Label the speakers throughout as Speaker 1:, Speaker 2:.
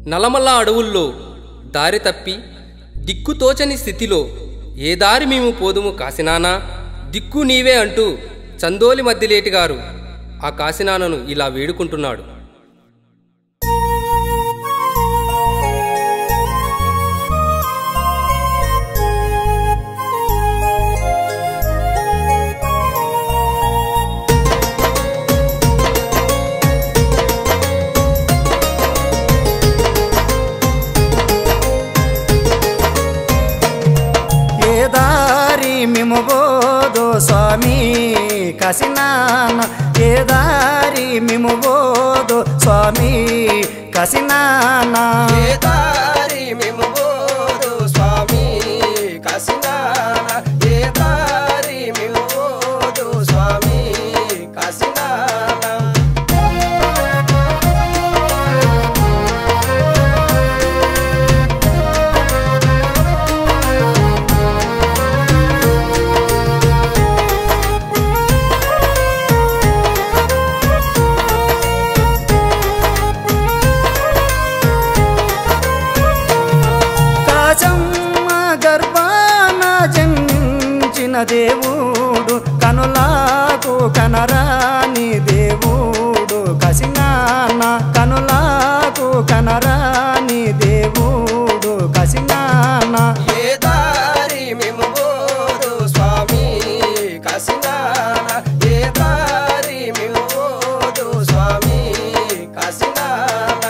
Speaker 1: నలమల్ల అడవుల్లో దారి తప్పి దిక్కుతోచని స్థితిలో ఏ దారి మేము పోదుము కాసినానా దిక్కు నీవే అంటూ చందోలి మధ్యలేటి గారు ఆ కాసినానను ఇలా వేడుకుంటున్నాడు
Speaker 2: ఏ దారి మేము బోదో స్వామి కసినాన ఏ దారి మేము బోదో స్వామి కసినాన
Speaker 3: ఏ దారి మేము పోదు స్వామి కసినాన ఏ దారి మేము పోదు స్వామి కసినాన
Speaker 2: కాజమ్మ గర్భాన జన్మించిన దేవుడు కనులాకు కనరాని దేవుడు కసినాన కనులాకు కనరాని దేవుడు కసినాన
Speaker 3: ఏ దారి మేము పోదు స్వామి కసినాన ఏ దారి మేము పోదు స్వామి కసినాన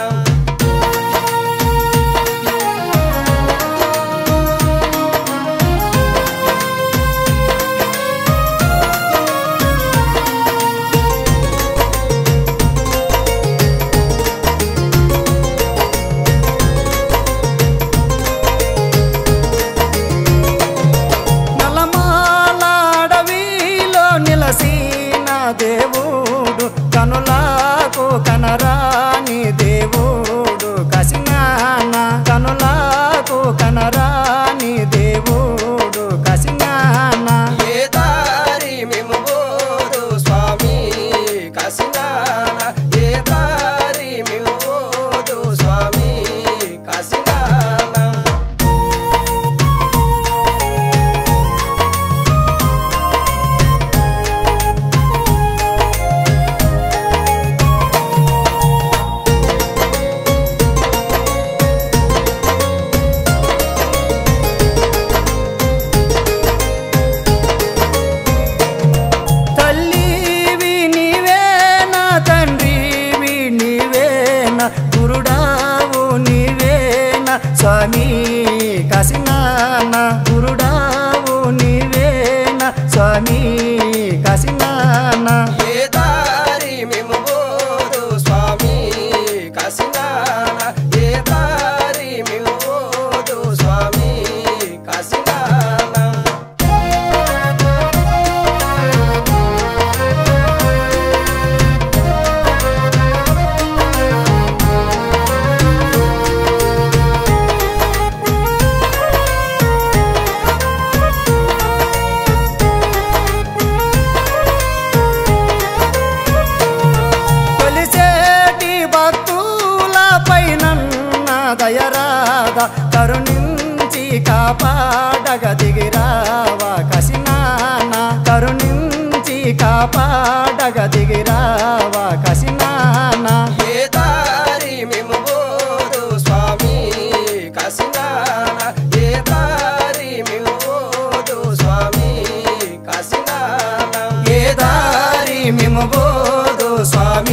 Speaker 2: నలమాల అడవిలో నిలసిన దేవుడు కనులాకు కనరాని దేవుడు కసినాన కనులాకు కనరాని దేవుడు కసినాన
Speaker 3: ఏ దారి మేము పోదు స్వామి కసినాన ఏ దారి మేము పోదు స్వామి కసినాన
Speaker 2: తల్లివి నీవేనా తండ్రివి నీవేనా గురుడావు నీవేనా స్వామి కసినాన గురుడావు నీవేనా స్వామి కసినాన
Speaker 3: ఏ దారి మేము పోదు స్వామి కసినాన ఏ దారి మేము పోదు స్వామి కసినాన
Speaker 2: కొలిసేటి భక్తుల పైన దయరాద కరుణించి కాపాడగ దిగిరావా కసినాన కరుణించి కాపాడగ దిగిరావా కసినాన
Speaker 3: ఏ దారి మేము పోదు స్వామి కసినాన ఏ దారి మేము పోదు స్వామి కసినాన
Speaker 2: ఏ దారి మేము బోదు స్వామి